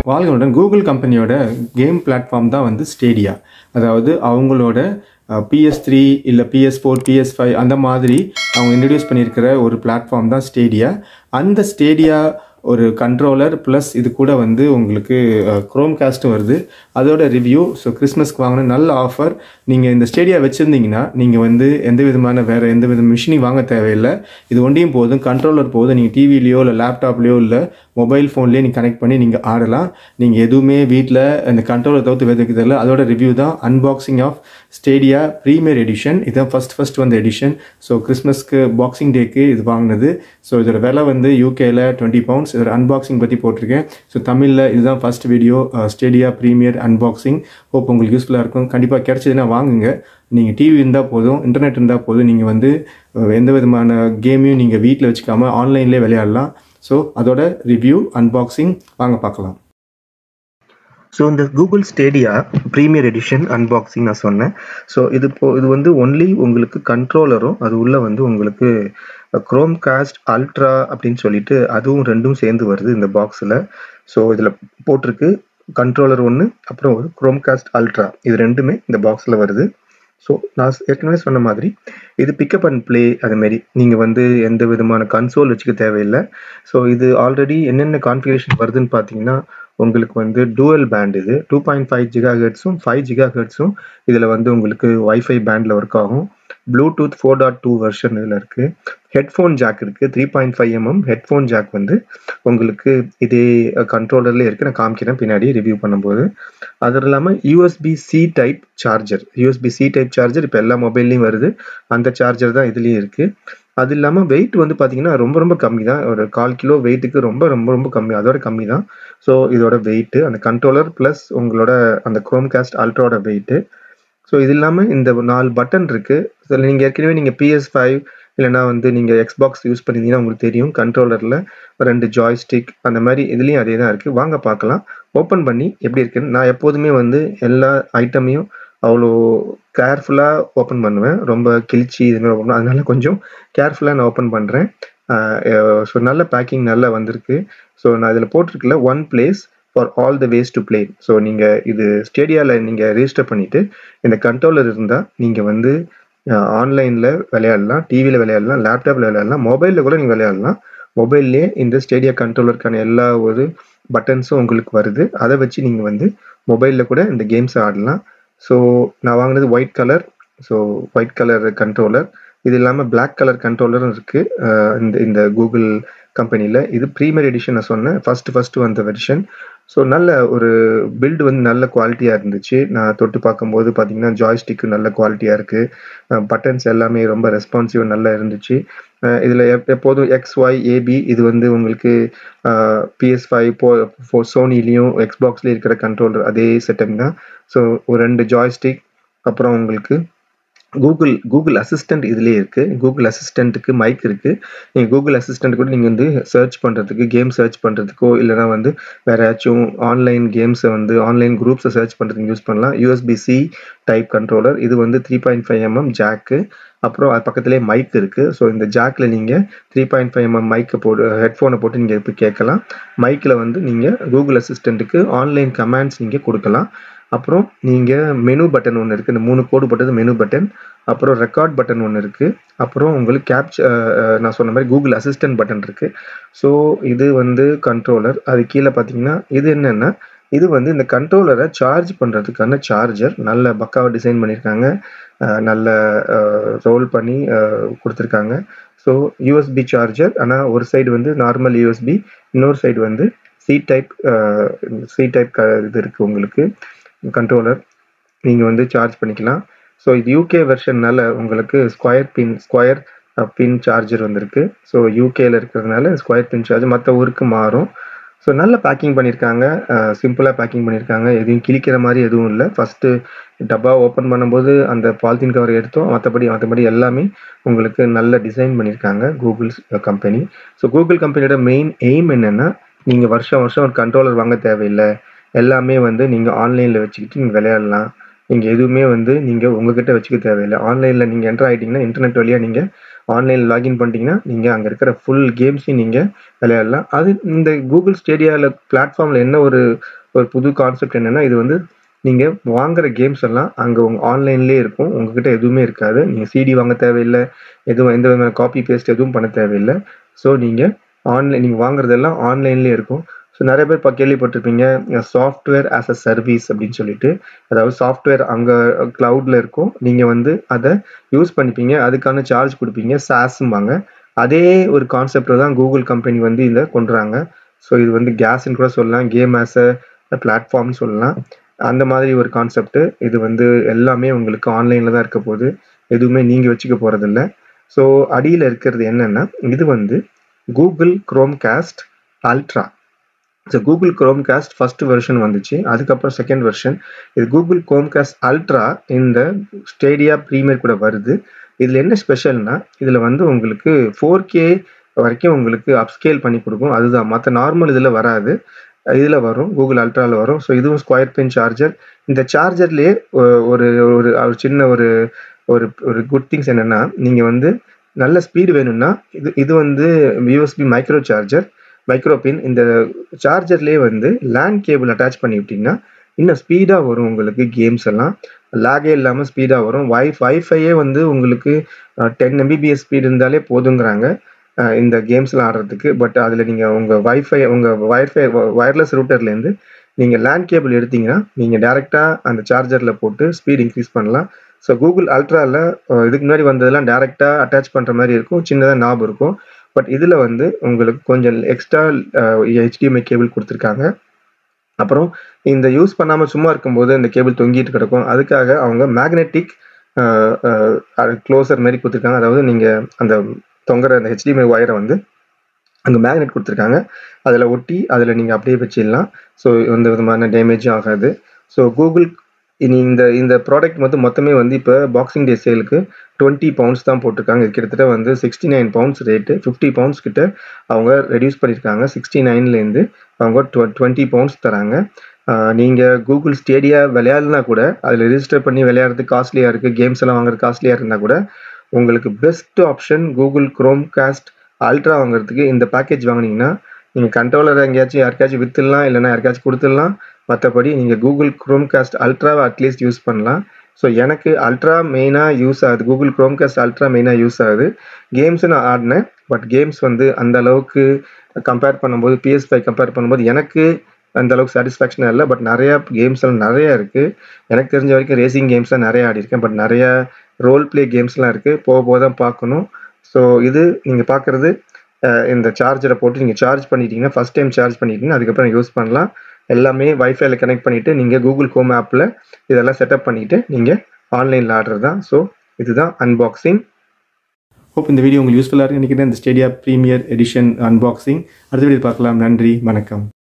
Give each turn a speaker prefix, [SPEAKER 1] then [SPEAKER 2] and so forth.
[SPEAKER 1] வாழ்களுடன் Google கம்பெனியோட game platform தான் வந்து ஸ்டேடியா அதாவது அவங்களோட பிஎஸ் த்ரீ இல்லை பிஎஸ் ஃபோர் பிஎஸ் ஃபைவ் அந்த மாதிரி அவங்க இன்ட்ரடியூஸ் பண்ணியிருக்கிற ஒரு பிளாட்ஃபார்ம் தான் ஸ்டேடியா அந்த ஸ்டேடியா ஒரு கண்ட்ரோலர் ப்ளஸ் இது கூட வந்து உங்களுக்கு க்ரோம் காஸ்ட்டும் வருது அதோட ரிவ்யூ ஸோ கிறிஸ்மஸ்க்கு வாங்கின நல்ல ஆஃபர் நீங்கள் இந்த ஸ்டேடியா வச்சுருந்தீங்கன்னா நீங்கள் வந்து எந்த விதமான வேறு எந்த வித மிஷினையும் வாங்க தேவையில்லை இது ஒன்றையும் போதும் கண்ட்ரோலர் போதும் நீங்கள் டிவிலையோ இல்லை லேப்டாப்லேயோ இல்லை மொபைல் ஃபோன்லேயே நீங்கள் கனெக்ட் பண்ணி நீங்கள் ஆடலாம் நீங்கள் எதுவுமே வீட்டில் அந்த கண்ட்ரோலர் தவிர்த்து வேறு தெரியல அதோட ரிவ்யூ தான் unboxing of Stadia premier edition இதுதான் ஃபஸ்ட் ஃபஸ்ட் வந்த எடிஷன் ஸோ கிறிஸ்மஸ்க்கு பாக்ஸிங் டேக்கு இது வாங்கினது ஸோ இதோட விலை வந்து யூகேல டுவெண்ட்டி பவுண்ட்ஸ் இதோட அன்பாக்சிங் பற்றி போட்டிருக்கேன் ஸோ தமிழில் இதுதான் first video Stadia premier unboxing hope உங்களுக்கு யூஸ்ஃபுல்லாக இருக்கும் கண்டிப்பாக கிடைச்சதுன்னா வாங்குங்க நீங்கள் டிவி இருந்தால் போதும் இன்டர்நெட் இருந்தால் போதும் நீங்கள் வந்து எந்த விதமான கேமையும் நீங்கள் வீட்டில் வச்சுக்காமல் ஆன்லைன்லேயே விளையாடலாம் ஸோ அதோட ரிவ்யூ அன்பாக்சிங் வாங்க பார்க்கலாம்
[SPEAKER 2] ஸோ இந்த Google Stadia premier edition unboxing நான் சொன்னேன் ஸோ இது இப்போ இது வந்து ஒன்லி உங்களுக்கு கண்ட்ரோலரும் அது உள்ள வந்து உங்களுக்கு க்ரோம் காஸ்ட் அல்ட்ரா அப்படின்னு சொல்லிட்டு அதுவும் ரெண்டும் சேர்ந்து வருது இந்த பாக்ஸில் ஸோ இதில் போட்டிருக்கு கண்ட்ரோலர் ஒன்று அப்புறம் ஒரு க்ரோம் காஸ்ட் அல்ட்ரா இது ரெண்டுமே இந்த பாக்ஸில் வருது ஸோ நான் ஏற்கனவே சொன்ன மாதிரி இது பிக்கப் அண்ட் ப்ளே அதுமாரி நீங்கள் வந்து எந்த விதமான கன்சோல் வச்சுக்க தேவையில்லை ஸோ இது ஆல்ரெடி என்னென்ன கான்ஃபிகரேஷன் வருதுன்னு பார்த்தீங்கன்னா உங்களுக்கு வந்து டூவல் பேண்ட் இது டூ பாயிண்ட் ஃபைவ் ஜிகா ஹெட்ஸும் ஃபைவ் ஜிகா ஹெட்ஸும் இதில் வந்து உங்களுக்கு ஒய்ஃபை பேண்டில் ஒர்க் ஆகும் Bluetooth four dot two version இதில் இருக்குது ஹெட்ஃபோன் ஜாக் இருக்குது three point five mm headphone jack வந்து உங்களுக்கு இதே கண்ட்ரோலர்லேயே இருக்குது நான் காமிக்கிறேன் பின்னாடி ரிவ்யூ பண்ணும்போது அது இல்லாமல் USB C type charger USB C type charger இப்போ எல்லா மொபைல்லையும் வருது அந்த சார்ஜர் தான் இதுலேயும் இருக்குது அது இல்லாமல் வெயிட் வந்து பார்த்தீங்கன்னா ரொம்ப ரொம்ப கம்மி தான் ஒரு கால் கிலோ வெயிட்டுக்கு ரொம்ப ரொம்ப ரொம்ப கம்மி அதோட கம்மி தான் ஸோ இதோட வெயிட்டு அந்த கண்ட்ரோலர் ப்ளஸ் உங்களோட அந்த குரோம் காஸ்ட் அல்ட்ராவோட வெயிட்டு ஸோ இது இல்லாமல் இந்த நாலு பட்டன் இருக்குது இதில் நீங்கள் ஏற்கனவே நீங்கள் பிஎஸ் ஃபைவ் இல்லைனா வந்து நீங்கள் எக்ஸ்பாக்ஸ் யூஸ் பண்ணியிருந்தீங்கன்னா உங்களுக்கு தெரியும் கண்ட்ரோலரில் ரெண்டு ஜாய்ஸ்டிக் அந்த மாதிரி இதுலேயும் அதே தான் இருக்குது வாங்க பார்க்கலாம் ஓப்பன் பண்ணி எப்படி இருக்குன்னு நான் எப்போதுமே வந்து எல்லா ஐட்டமையும் அவ்வளோ கேர்ஃபுல்லாக ஓப்பன் பண்ணுவேன் ரொம்ப கிழிச்சி இதுமாதிரி ஓப்பன் அதனால கொஞ்சம் கேர்ஃபுல்லாக நான் ஓப்பன் பண்ணுறேன் ஸோ நல்ல பேக்கிங் நல்லா வந்திருக்கு ஸோ நான் இதில் போட்டிருக்கல one place for all the ways to play so நீங்கள் இது ஸ்டேடியாவில் நீங்கள் ரெஜிஸ்டர் பண்ணிவிட்டு இந்த கண்ட்ரோலர் இருந்தால் நீங்கள் வந்து ஆன்லைனில் விளையாடலாம் டிவியில் விளையாடலாம் லேப்டாப்பில் விளையாடலாம் மொபைலில் கூட நீங்கள் விளையாடலாம் மொபைல்லே இந்த ஸ்டேடியா கண்ட்ரோலருக்கான எல்லா ஒரு பட்டன்ஸும் உங்களுக்கு வருது அதை வச்சு நீங்கள் வந்து மொபைலில் கூட இந்த கேம்ஸை ஆடலாம் ஸோ நான் வாங்கினது white colour so white colour controller இது இல்லாமல் பிளாக் கலர் கண்ட்ரோலரும் இருக்குது இந்த இந்த கூகுள் கம்பெனியில் இது ப்ரீமியர் எடிஷன் நான் சொன்னேன் ஃபஸ்ட்டு ஃபஸ்ட்டு வந்த வெர்ஷன் ஸோ நல்ல ஒரு பில்டு வந்து நல்ல குவாலிட்டியாக இருந்துச்சு நான் தொட்டு பார்க்கும்போது பார்த்தீங்கன்னா ஜாய்ஸ்டிக்கு நல்ல குவாலிட்டியாக இருக்குது பட்டன்ஸ் எல்லாமே ரொம்ப ரெஸ்பான்சிவ் நல்லா இருந்துச்சு இதில் எப்போதும் எக்ஸ் ஒய் ஏபி இது வந்து உங்களுக்கு பிஎஸ் ஃபைவ் போ ஃபோ சோனிலையும் எக்ஸ்பாக்ஸ்லேயும் இருக்கிற கண்ட்ரோலர் அதே செட்டப் தான் ஸோ ஒரு ரெண்டு ஜாய்ஸ்டிக் அப்புறம் உங்களுக்கு கூகுள் கூகுள் அசிஸ்டன்ட் இதுலேயே இருக்குது கூகுள் அசிஸ்டண்ட்டுக்கு மைக் இருக்குது நீங்கள் கூகுள் அசிஸ்டண்ட் கூட நீங்கள் வந்து சர்ச் பண்ணுறதுக்கு கேம் சர்ச் பண்ணுறதுக்கோ இல்லைனா வந்து வேறு ஏதாச்சும் ஆன்லைன் கேம்ஸை வந்து ஆன்லைன் குரூப்ஸை சர்ச் பண்ணுறதுக்கு யூஸ் பண்ணலாம் யூஎஸ்பி சி டைப் கண்ட்ரோலர் இது வந்து three point five mm jack அப்புறம் அது பக்கத்துலேயே மைக் இருக்குது ஸோ இந்த ஜாக்கில் நீங்கள் த்ரீ பாயிண்ட் ஃபைவ் எம்எம் மைக்கை போட்டு ஹெட்ஃபோனை போட்டு நீங்கள் இப்போ கேட்கலாம் மைக்கில் வந்து நீங்கள் கூகுள் அசிஸ்டண்ட்டுக்கு ஆன்லைன் கமாண்ட்ஸ் நீங்கள் கொடுக்கலாம் அப்புறம் நீங்கள் மெனு பட்டன் ஒன்று இருக்குது இந்த மூணு கோடு போட்டது மெனு பட்டன் அப்புறம் ரெக்கார்ட் பட்டன் ஒன்று இருக்குது அப்புறம் உங்களுக்கு கேப்ச் நான் சொன்ன மாதிரி கூகுள் அசிஸ்டன்ட் பட்டன் இருக்குது ஸோ இது வந்து கண்ட்ரோலர் அது கீழே பார்த்தீங்கன்னா இது என்னென்னா இது வந்து இந்த கண்ட்ரோலரை சார்ஜ் பண்ணுறதுக்கான சார்ஜர் நல்ல பக்காவாக டிசைன் பண்ணியிருக்காங்க நல்ல ரோல் பண்ணி கொடுத்துருக்காங்க ஸோ யூஎஸ்பி சார்ஜர் ஆனால் ஒரு சைடு வந்து நார்மல் யூஎஸ்பி இன்னொரு சைடு வந்து சி டைப் சி டைப் இது இருக்குது உங்களுக்கு கண்ட்ரோலர் நீங்கள் வந்து சார்ஜ் பண்ணிக்கலாம் ஸோ இது யூகே வெர்ஷன்னால உங்களுக்கு square pin square pin charger வந்திருக்கு ஸோ யூகேல இருக்கிறதுனால ஸ்கொயர் பின் சார்ஜர் மற்ற ஊருக்கு மாறும் ஸோ நல்ல பேக்கிங் பண்ணியிருக்காங்க சிம்பிளாக பேக்கிங் பண்ணியிருக்காங்க எதுவும் கிழிக்கிற மாதிரி எதுவும் இல்லை ஃபஸ்ட்டு டப்பா ஓப்பன் பண்ணும்போது அந்த பாலித்தீன் கவர் எடுத்தோம் மற்றபடி மற்றபடி எல்லாமே உங்களுக்கு நல்ல டிசைன் பண்ணியிருக்காங்க கூகுள் கம்பெனி ஸோ கூகுள் கம்பெனியோட மெயின் எய்ம் என்னென்னா நீங்கள் வருஷம் வருஷம் ஒரு கண்ட்ரோலர் வாங்க தேவையில்லை எல்லாமே வந்து நீங்கள் ஆன்லைனில் வச்சுக்கிட்டு நீங்கள் விளையாடலாம் நீங்கள் எதுவுமே வந்து நீங்கள் உங்ககிட்ட வச்சுக்க தேவையில்லை ஆன்லைனில் நீங்கள் என்டர் ஆகிட்டிங்கன்னா இன்டர்நெட் வழியாக நீங்கள் ஆன்லைனில் லாகின் பண்ணிட்டீங்கன்னா நீங்கள் அங்கே இருக்கிற ஃபுல் கேம்ஸையும் நீங்கள் விளையாடலாம் அது இந்த கூகுள் ஸ்டேடியாவில் பிளாட்ஃபார்மில் என்ன ஒரு ஒரு புது கான்செப்ட் என்னென்னா இது வந்து நீங்கள் வாங்குற கேம்ஸ் எல்லாம் அங்கே உங்கள் ஆன்லைன்லேயே இருக்கும் உங்ககிட்ட எதுவுமே இருக்காது நீங்கள் சிடி வாங்க தேவையில்லை எதுவும் எந்த விதமான காப்பி பேஸ்ட் எதுவும் பண்ண தேவையில்லை ஸோ நீங்கள் ஆன்லைன் நீங்கள் வாங்குறதெல்லாம் ஆன்லைன்லேயே இருக்கும் ஸோ நிறைய பேர் இப்போ கேள்விப்பட்டிருப்பீங்க சாஃப்ட்வேர் ஆஸ் அ சர்வீஸ் அப்படின்னு சொல்லிட்டு அதாவது சாஃப்ட்வேர் அங்கே க்ளவுடில் இருக்கும் நீங்கள் வந்து அதை யூஸ் பண்ணிப்பீங்க அதுக்கான சார்ஜ் கொடுப்பீங்க சாஸ்ம்பாங்க அதே ஒரு கான்செப்டில் தான் கூகுள் கம்பெனி வந்து இதை கொண்டுறாங்க ஸோ இது வந்து கேஸ்ன்னு கூட சொல்லலாம் கேம் ஆஸ் அ பிளாட்ஃபார்ம்னு சொல்லலாம் அந்த மாதிரி ஒரு கான்செப்ட் இது வந்து எல்லாமே உங்களுக்கு ஆன்லைனில் தான் இருக்க போகுது எதுவுமே நீங்கள் வச்சுக்க போகிறதில்ல ஸோ அடியில் இருக்கிறது என்னென்னா இது வந்து Google Chromecast ultra so Google Chromecast first version வந்துச்சு அதுக்கப்புறம் செகண்ட் வெர்ஷன் இது கூகுள் குரோம் காஸ்ட் அல்ட்ரா இந்த ஸ்டேடியா ப்ரீமியர் கூட வருது இதில் என்ன ஸ்பெஷல்னா இதில் வந்து உங்களுக்கு ஃபோர் கே வரைக்கும் உங்களுக்கு அப்ஸ்கேல் பண்ணி கொடுக்கும் அதுதான் மற்ற நார்மல் இதில் வராது இதில் வரும் கூகுள் அல்ட்ராவில் வரும் ஸோ இதுவும் ஸ்கொயர் பின் சார்ஜர் இந்த சார்ஜர்லேயே ஒரு ஒரு சின்ன ஒரு ஒரு ஒரு குட் திங்ஸ் என்னென்னா நீங்கள் வந்து நல்ல ஸ்பீடு வேணும்னா இது இது வந்து USB micro charger micro pin இந்த சார்ஜர்லேயே வந்து லேண்ட் கேபிள் அட்டாச் பண்ணிவிட்டிங்கன்னா இன்னும் ஸ்பீடாக வரும் உங்களுக்கு கேம்ஸ் எல்லாம் லேகே இல்லாமல் ஸ்பீடாக வரும் வைஃப் வைஃபையே வந்து உங்களுக்கு டென் எம்பிபிஎஸ் ஸ்பீடு இருந்தாலே போதுங்கிறாங்க இந்த கேம்ஸ்லாம் ஆடுறதுக்கு பட் அதில் நீங்கள் உங்கள் வைஃபை உங்கள் வைஃபை ஒயர்லெஸ் ரூட்டர்லேருந்து நீங்கள் லேண்ட் கேபிள் எடுத்தீங்கன்னா நீங்கள் டேரெக்டாக அந்த சார்ஜரில் போட்டு ஸ்பீட் இன்க்ரீஸ் பண்ணலாம் ஸோ கூகுள் அல்ட்ராவில் இதுக்கு முன்னாடி வந்ததெல்லாம் டேரெக்டாக அட்டாச் பண்ணுற மாதிரி இருக்கும் சின்னதாக நாப் இருக்கும் பட் இதில் வந்து உங்களுக்கு கொஞ்சம் எக்ஸ்ட்ரா ஹெச்டிஎம்ஐ கேபிள் கொடுத்துருக்காங்க அப்புறம் இந்த யூஸ் பண்ணாமல் சும்மா இருக்கும்போது இந்த கேபிள் தொங்கிட்டு கிடக்கும் அதுக்காக அவங்க மேக்னெட்டிக் க்ளோசர் மாதிரி கொடுத்துருக்காங்க அதாவது நீங்கள் அந்த தொங்குற அந்த ஹெச்டிஎம்ஐ ஒயரை வந்து அங்கே மேக்னெட் கொடுத்துருக்காங்க அதில் ஒட்டி அதில் நீங்கள் அப்படியே வச்சிடலாம் ஸோ எந்த விதமான டேமேஜும் ஆகாது ஸோ கூகுள் இனி இந்த இந்த ப்ராடக்ட் வந்து மொத்தமே வந்து இப்போ பாக்ஸிங் டே சேலுக்கு டுவெண்ட்டி பவுண்ட்ஸ் தான் போட்டிருக்காங்க இது கிட்டத்தட்ட வந்து sixty nine pounds rate fifty pounds கிட்ட அவங்க ரெடியூஸ் பண்ணியிருக்காங்க சிக்ஸ்டி நைன்லேருந்து அவங்க டுவ டுவெண்ட்டி பவுண்ட்ஸ் தராங்க நீங்கள் கூகுள் ஸ்டேடியா விளையாடலாம் கூட அதில் ரெஜிஸ்டர் பண்ணி விளையாடுறதுக்கு காஸ்ட்லியாக இருக்குது கேம்ஸ் எல்லாம் வாங்குறது காஸ்ட்லியாக இருந்தால் கூட உங்களுக்கு best option Google Chromecast Ultra வாங்குறதுக்கு இந்த பேக்கேஜ் வாங்கினீங்கன்னா நீங்கள் கண்ட்ரோலர் எங்கேயாச்சும் யாருக்காச்சும் விற்றுடலாம் இல்லைனா யாருக்காச்சும் கொடுத்துடலாம் மற்றபடி நீங்கள் கூகுள் குரோம் காஸ்ட் அல்ட்ராவை அட்லீஸ்ட் யூஸ் பண்ணலாம் ஸோ எனக்கு அல்ட்ரா மெயினாக யூஸ் ஆகுது கூகுள் குரோம் காஸ்ட் அல்ட்ரா மெயினாக யூஸ் ஆகுது கேம்ஸ் நான் ஆடினேன் பட் கேம்ஸ் வந்து அந்த அளவுக்கு கம்பேர் பண்ணும்போது பிஎஸ் ஃபைவ் கம்பேர் பண்ணும்போது எனக்கு அந்த அளவுக்கு சாட்டிஸ்ஃபேக்ஷனாக இல்லை பட் நிறையா கேம்ஸ் எல்லாம் நிறையா இருக்குது எனக்கு தெரிஞ்ச வரைக்கும் ரேசிங் கேம்ஸ்லாம் நிறையா ஆடிருக்கேன் பட் நிறையா ரோல் பிளே கேம்ஸ்லாம் இருக்குது போக போக தான் பார்க்கணும் ஸோ இது நீங்கள் பார்க்குறது இந்த சார்ஜரை போட்டு நீங்கள் சார்ஜ் பண்ணிட்டீங்கன்னா ஃபஸ்ட் டைம் சார்ஜ் பண்ணிட்டீங்கன்னா அதுக்கப்புறம் யூஸ் பண்ணலாம் எல்லாமே வைஃபைல கனெக்ட் பண்ணிவிட்டு நீங்கள் கூகுள் ஹோம் ஆப்பில் இதெல்லாம் செட்டப் பண்ணிவிட்டு நீங்கள் ஆன்லைனில் ஆர்டர் தான் ஸோ இதுதான் அன்பாக்சிங்
[SPEAKER 1] ஹோப் இந்த வீடியோ உங்களுக்கு யூஸ்ஃபுல்லாக இருக்கு நினைக்கிறேன் இந்த ஸ்டேடியா ப்ரீமியர் எடிஷன் அன்பாக்சிங் அடுத்த வீடியோ பார்க்கலாம் நன்றி வணக்கம்